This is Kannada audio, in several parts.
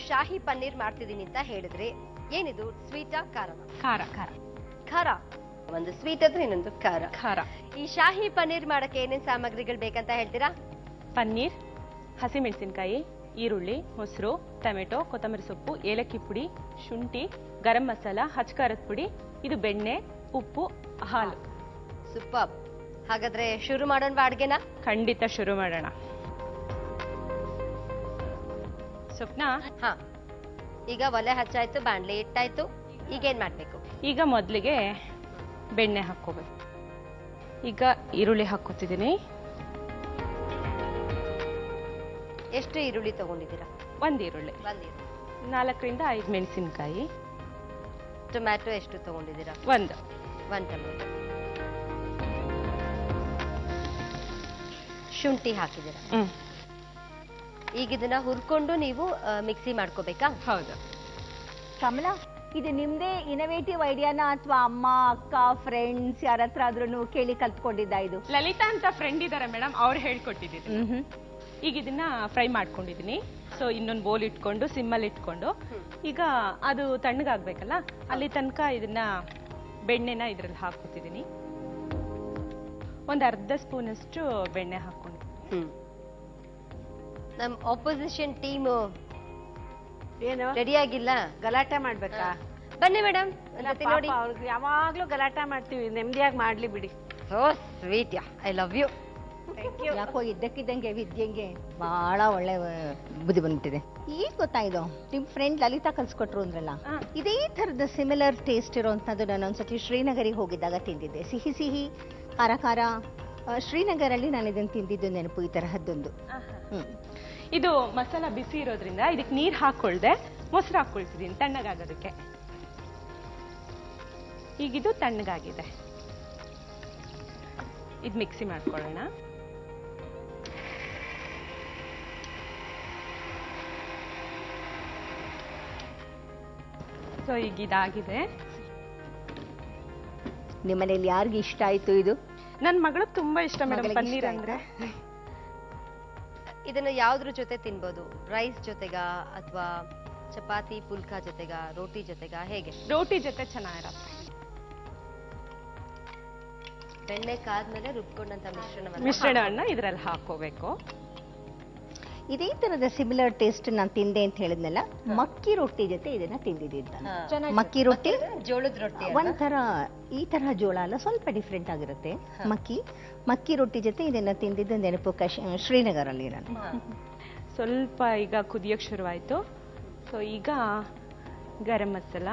ಶಾಹಿ ಪನ್ನೀರ್ ಮಾಡ್ತಿದ್ದೀನಿ ಅಂತ ಹೇಳಿದ್ರಿ ಏನಿದು ಸ್ವೀಟಾ ಖಾರನ ಖಾರ ಖಾರ ಖಾರ ಒಂದು ಸ್ವೀಟ್ ಅಂದ್ರೆ ಇನ್ನೊಂದು ಖಾರ ಖಾರ ಈ ಶಾಹಿ ಪನ್ನೀರ್ ಮಾಡಕ್ಕೆ ಏನೇನ್ ಸಾಮಗ್ರಿಗಳು ಬೇಕಂತ ಹೇಳ್ತೀರಾ ಪನ್ನೀರ್ ಹಸಿಮೆಣಸಿನಕಾಯಿ ಈರುಳ್ಳಿ ಮೊಸರು ಟೊಮೆಟೊ ಕೊತ್ತಂಬರಿ ಸೊಪ್ಪು ಏಲಕ್ಕಿ ಪುಡಿ ಶುಂಠಿ ಗರಂ ಮಸಾಲ ಹಚ್ಕಾರದ ಪುಡಿ ಇದು ಬೆಣ್ಣೆ ಉಪ್ಪು ಹಾಲು ಸೂಪರ್ ಹಾಗಾದ್ರೆ ಶುರು ಮಾಡೋಣ ಅಡ್ಗೆನ ಖಂಡಿತ ಶುರು ಮಾಡೋಣ ಸ್ವಪ್ನ ಹಾ ಈಗ ಒಲೆ ಹಚ್ಚಾಯ್ತು ಬಾಣ್ಲಿ ಇಟ್ಟಾಯ್ತು ಈಗ ಏನ್ ಮಾಡ್ಬೇಕು ಈಗ ಮೊದಲಿಗೆ ಬೆಣ್ಣೆ ಹಾಕ್ಕೋಬೇಕು ಈಗ ಈರುಳ್ಳಿ ಹಾಕೋತಿದ್ದೀನಿ ಎಷ್ಟು ಈರುಳ್ಳಿ ತಗೊಂಡಿದ್ದೀರಾ ಒಂದು ಈರುಳ್ಳಿ ಒಂದ್ ಈರುಳ್ಳಿ ನಾಲ್ಕರಿಂದ ಐದು ಮೆಣಸಿನಕಾಯಿ ಟೊಮ್ಯಾಟೊ ಎಷ್ಟು ತಗೊಂಡಿದ್ದೀರಾ ಒಂದು ಒಂದ್ ಟೊಮ್ಯಾಟೊ ಶುಂಠಿ ಹಾಕಿದ್ದೀರಾ ಹ್ಮ್ ಈಗ ಇದನ್ನ ಹುರ್ಕೊಂಡು ನೀವು ಮಿಕ್ಸಿ ಮಾಡ್ಕೋಬೇಕಾ ಹೌದು ಕಮಲಾ ಇದು ನಿಮ್ದೇ ಇನೋವೇಟಿವ್ ಐಡಿಯಾನ ಅಥವಾ ಅಮ್ಮ ಅಕ್ಕ ಫ್ರೆಂಡ್ಸ್ ಯಾರ ಹತ್ರ ಆದ್ರೂ ಕೇಳಿ ಕಲ್ತ್ಕೊಂಡಿದ್ದ ಇದು ಲಲಿತಾ ಅಂತ ಫ್ರೆಂಡ್ ಇದ್ದಾರೆ ಮೇಡಮ್ ಅವ್ರು ಹೇಳ್ಕೊಟ್ಟಿದ್ದೀನಿ ಈಗ ಇದನ್ನ ಫ್ರೈ ಮಾಡ್ಕೊಂಡಿದ್ದೀನಿ ಸೊ ಇನ್ನೊಂದು ಬೋಲ್ ಇಟ್ಕೊಂಡು ಸಿಮ್ಮಲ್ಲಿ ಇಟ್ಕೊಂಡು ಈಗ ಅದು ತಣ್ಣಗಾಗ್ಬೇಕಲ್ಲ ಅಲ್ಲಿ ತನಕ ಇದನ್ನ ಬೆಣ್ಣೆನ ಇದ್ರಲ್ಲಿ ಹಾಕೋತಿದ್ದೀನಿ ಒಂದು ಅರ್ಧ ಸ್ಪೂನ್ ಅಷ್ಟು ಬೆಣ್ಣೆ ಹಾಕೊಂಡು ಹ್ಮ್ ನಮ್ ಆಪೋಸಿಷನ್ ಟೀಮ್ ಏನು ರೆಡಿ ಆಗಿಲ್ಲ ಗಲಾಟೆ ಮಾಡ್ಬೇಕಾ ಬನ್ನಿ ಮೇಡಮ್ ನೋಡಿ ಅವ್ರಿಗೆ ಯಾವಾಗ್ಲೂ ಗಲಾಟೆ ಮಾಡ್ತೀವಿ ನೆಮ್ಮದಿಯಾಗಿ ಮಾಡ್ಲಿ ಬಿಡಿ oh sweet yeah I love you ಯಾಕೋ ಇದ್ದಕ್ಕಿದ್ದಂಗೆ ವಿದ್ಯೆಗೆ ಬಹಳ ಒಳ್ಳೆ ಆ, ಬುದ್ಧಿ ಬಂದ್ಬಿಟ್ಟಿದೆ ಈಗ ಗೊತ್ತಾಯ್ತು ನಿಮ್ ಫ್ರೆಂಡ್ ಲಲಿತಾ ಕಲ್ಸ್ಕೊಟ್ರು ಅಂದ್ರಲ್ಲ ಹಾ. ಇದೇ ತರದ ಸಿಮಿಲರ್ ಟೇಸ್ಟ್ ಇರೋಂಥದ್ದು ನಾನು ಒಂದ್ಸತಿ ಶ್ರೀನಗರಿಗೆ ಹೋಗಿದ್ದಾಗ ತಿಂದಿದ್ದೆ ಸಿಹಿ ಸಿಹಿ ಖಾರ ಖಾರ ಆ, ಶ್ರೀನಗರಲ್ಲಿ ನಾನು ಇದನ್ನು ತಿಂದಿದ್ದು ನೆನಪು ಈ ತರಹದ್ದೊಂದು ಹ್ಮ್ ಇದು ಮಸಾಲ ಬಿಸಿ ಇರೋದ್ರಿಂದ ಇದಕ್ಕೆ ನೀರ್ ಹಾಕೊಳ್ದೆ ಮೊಸರು ಹಾಕೊಳ್ತಿದ್ದೀನಿ ತಣ್ಣಗಾಗೋದಕ್ಕೆ ಈಗಿದು ತಣ್ಣಗಾಗಿದೆ ಇದು ಮಿಕ್ಸಿ ಮಾಡ್ಕೊಳ್ಳೋಣ ಸೊ ಈಗ ಇದಾಗಿದೆ ನಿಮ್ಮನೇಲಿ ಯಾರಿಗೆ ಇಷ್ಟ ಆಯ್ತು ಇದು ನನ್ನ ಮಗಳಿಗೆ ತುಂಬಾ ಇಷ್ಟ ಮೇಡಮ್ ಮಗಳಿಗೆ ಪನ್ನೀರ್ ಇಷ್ಟ ಅಂದ್ರೆ ಇದನ್ನ ಯಾವ್ದ್ರ ಜೊತೆ ತಿನ್ಬೋದು ರೈಸ್ ಜೊತೆಗಾ ಅಥವಾ ಚಪಾತಿ ಪುಲ್ಕಾ ಜೊತೆಗಾ ರೋಟಿ ಜೊತೆಗಾ ಹೇಗೆ ರೋಟಿ ಜೊತೆ ಚೆನ್ನಾಗಿರತ್ತೆ ಬೆಣ್ಣೆ ಕಾದ್ಮೇಲೆ ರುಬ್ಕೊಂಡಂತ ಮಿಶ್ರಣವನ್ನ ಮಿಶ್ರಣವನ್ನ ಇದ್ರಲ್ಲಿ ಹಾಕೋಬೇಕು ಇದೇ ತರದ ಸಿಮಿಲರ್ ಟೇಸ್ಟ್ ನಾನು ತಿಂದೆ ಅಂತ ಹೇಳಿದ್ನಲ್ಲ ಮಕ್ಕಿ ರೊಟ್ಟಿ ಜೊತೆ ಇದನ್ನ ತಿಂದಿದ್ದ ಹಾ. ಮಕ್ಕಿ ರೊಟ್ಟಿ ಜೋಳದ ರೊಟ್ಟಿ ಅಲ್ವಾ? ಒಂಥರ ಈ ತರಹ ಜೋಳ ಅಲ್ಲ ಸ್ವಲ್ಪ ಡಿಫ್ರೆಂಟ್ ಆಗಿರುತ್ತೆ ಮಕ್ಕಿ ಮಕ್ಕಿ ರೊಟ್ಟಿ ಜೊತೆ ಇದನ್ನ ತಿಂದಿದ್ದ ನೆನಪು ಕಶ್ ಶ್ರೀನಗರಲ್ಲಿ ನಾನು ಹಾ. ಸ್ವಲ್ಪ ಈಗ ಕುದಿಯೋಕ್ ಶುರುವಾಯ್ತು ಸೊ ಈಗ ಗರಂ ಮಸಾಲ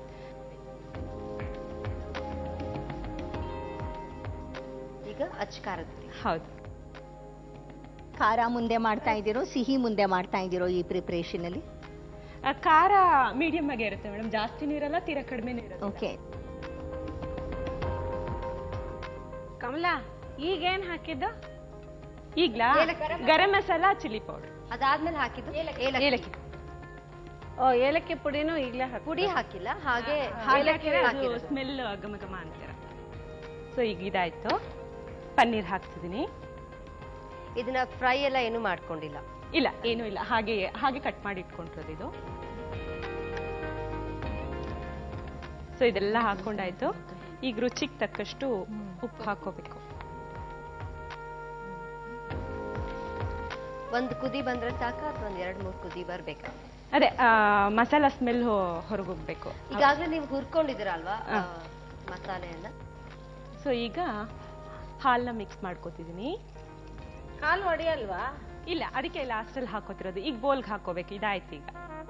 ಈಗ ಅಚ್ ಖಾರದ ಪುಡಿ ಹೌದು ಖಾರ ಮುಂದೆ ಮಾಡ್ತಾ ಇದ್ದೀರೋ ಸಿಹಿ ಮುಂದೆ ಮಾಡ್ತಾ ಇದ್ದೀರೋ ಈ ಪ್ರಿಪರೇಷನ್ ಅಲ್ಲಿ ಆ ಖಾರ ಮೀಡಿಯಂ ಆಗಿ ಇರುತ್ತೆ ಮೇಡಮ್ ಜಾಸ್ತಿ ನೀರಲ್ಲ ತೀರಾ ಕಡಿಮೆ ನೀರಲ್ಲ ಓಕೆ ಕಮಲಾ ಈಗೇನ್ ಹಾಕಿದ್ದು ಈಗ್ಲಾ ಗರಂ ಮಸಾಲ ಚಿಲ್ಲಿ ಪೌಡರ್ ಅದಾದ್ಮೇಲೆ ಹಾಕಿದ್ದು ಏಲಕ್ಕಿ ಓ ಏಲಕ್ಕಿ ಪುಡಿನೂ ಈಗಲೇ ಹಾಕಿ ಪುಡಿ ಹಾಕಿಲ್ಲ ಹಾಗೆ ಹಾಗಾಗಿ ಏಲಕ್ಕಿ ಅದು ಹಾಕಿರೋದು. ಸ್ಮೆಲ್ ಘಮ ಘಮ ಅಂತೀರ ಸೊ ಈಗ ಇದಾಯ್ತು ಪನ್ನೀರ್ ಹಾಕ್ತಿದ್ದೀನಿ ಇದನ್ನ ಫ್ರೈ ಎಲ್ಲ ಏನು ಮಾಡ್ಕೊಂಡಿಲ್ಲ ಇಲ್ಲ ಏನೂ ಇಲ್ಲ ಹಾಗೆ ಹಾಗೆ ಕಟ್ ಮಾಡಿ ಇಟ್ಕೊಂಡಿರೋದು ಇದು ಸೊ ಇದೆಲ್ಲ ಹಾಕೊಂಡಾಯ್ತು ಈಗ ರುಚಿಗೆ ತಕ್ಕಷ್ಟು ಉಪ್ಪು ಹಾಕೋಬೇಕು ಒಂದ್ ಕುದಿ ಬಂದ್ರೆ ಸಾಕ ಅಥವಾ ಒಂದ್ ಎರಡ್ ಮೂರ್ ಕುದಿ ಬರ್ಬೇಕಾ ಅದೇ ಆ, ಮಸಾಲ ಸ್ಮೆಲ್ ಹೊರಗೋಗ್ಬೇಕು ಈಗಾಗ್ಲೇ ನೀವು ಹುರ್ಕೊಂಡಿದ್ದೀರಲ್ವಾ ಆ, ಮಸಾಲೆಯನ್ನ ಸೊ ಈಗ ಹಾಲನ್ನ ಮಿಕ್ಸ್ ಮಾಡ್ಕೋತಿದ್ದೀನಿ ಕಾಲು ಹೊಡಿಯಲ್ವಾ ಇಲ್ಲ ಅದಕ್ಕೆ ಲಾಸ್ಟಲ್ಲಿ ಹಾಕೋತಿರೋದು ಈಗ ಬೋಲ್ಗೆ ಹಾಕೋಬೇಕು ಇದಾಯ್ತು ಈಗ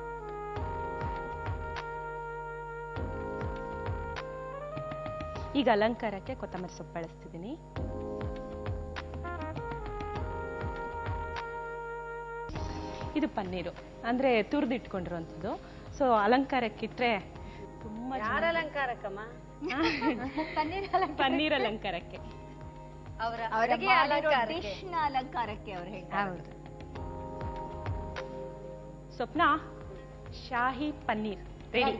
ಈಗ ಅಲಂಕಾರಕ್ಕೆ ಕೊತ್ತಂಬರಿ ಸೊಪ್ಪು ಬಳಸ್ತಿದ್ದೀನಿ ಇದು ಪನ್ನೀರು ಅಂದ್ರೆ ತುರಿದಿಟ್ಕೊಂಡಿರುವಂಥದ್ದು ಸೊ ಅಲಂಕಾರಕ್ಕಿಟ್ರೆ ತುಂಬಾ ಯಾರ ಅಲಂಕಾರಕ್ಕಮ್ಮ ಪನ್ನೀರ್ ಅಲಂಕಾರಕ್ಕೆ ಅವರ ಅವರ ಅಡುಗೆ ಅಲಂಕಾರಕ್ಕೆ ಡಿಶ್ನ ಅಲಂಕಾರಕ್ಕೆ ಅವ್ರು ಹೇಳ್ತಾರೆ ಹೌದು ಸ್ವಪ್ನ ಶಾಹಿ ಪನ್ನೀರ್ ರೆಡಿ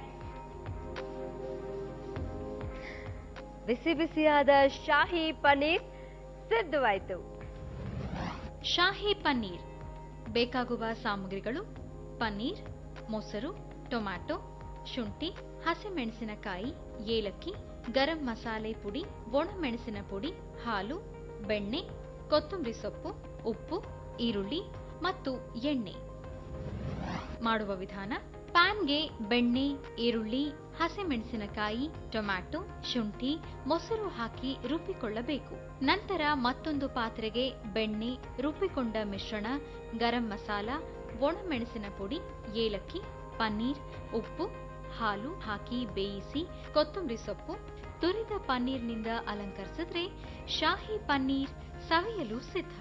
ಬಿಸಿ ಬಿಸಿಯಾದ ಶಾಹಿ ಪನ್ನೀರ್ ಸಿದ್ಧವಾಯ್ತು ಶಾಹಿ ಪನ್ನೀರ್ ಬೇಕಾಗುವ ಸಾಮಗ್ರಿಗಳು ಪನ್ನೀರ್ ಮೊಸರು ಟೊಮ್ಯಾಟೊ ಶುಂಠಿ ಹಸಿಮೆಣಸಿನಕಾಯಿ ಏಲಕ್ಕಿ ಗರಂ ಮಸಾಲೆ ಪುಡಿ ಒಣಮೆಣಸಿನ ಪುಡಿ ಹಾಲು ಬೆಣ್ಣೆ ಕೊತ್ತಂಬರಿ ಸೊಪ್ಪು ಉಪ್ಪು ಈರುಳ್ಳಿ ಮತ್ತು ಎಣ್ಣೆ ಮಾಡುವ ವಿಧಾನ ಪ್ಯಾನ್ಗೆ ಬೆಣ್ಣೆ ಈರುಳ್ಳಿ ಹಸಿಮೆಣಸಿನಕಾಯಿ ಟೊಮ್ಯಾಟೊ ಶುಂಠಿ ಮೊಸರು ಹಾಕಿ ರುಬ್ಬಿಕೊಳ್ಳಬೇಕು ನಂತರ ಮತ್ತೊಂದು ಪಾತ್ರೆಗೆ ಬೆಣ್ಣೆ ರುಬ್ಬಿಕೊಂಡ ಮಿಶ್ರಣ ಗರಂ ಮಸಾಲ ಒಣಮೆಣಸಿನ ಪುಡಿ ಏಲಕ್ಕಿ ಪನ್ನೀರ್ ಉಪ್ಪು ಹಾಲು ಹಾಕಿ ಬೇಯಿಸಿ ಕೊತ್ತಂಬರಿ ಸೊಪ್ಪು ತುರಿದ ಪನ್ನೀರ್ನಿಂದ ಅಲಂಕರಿಸಿದ್ರೆ ಶಾಹಿ ಪನ್ನೀರ್ ಸವಿಯಲು ಸಿದ್ಧ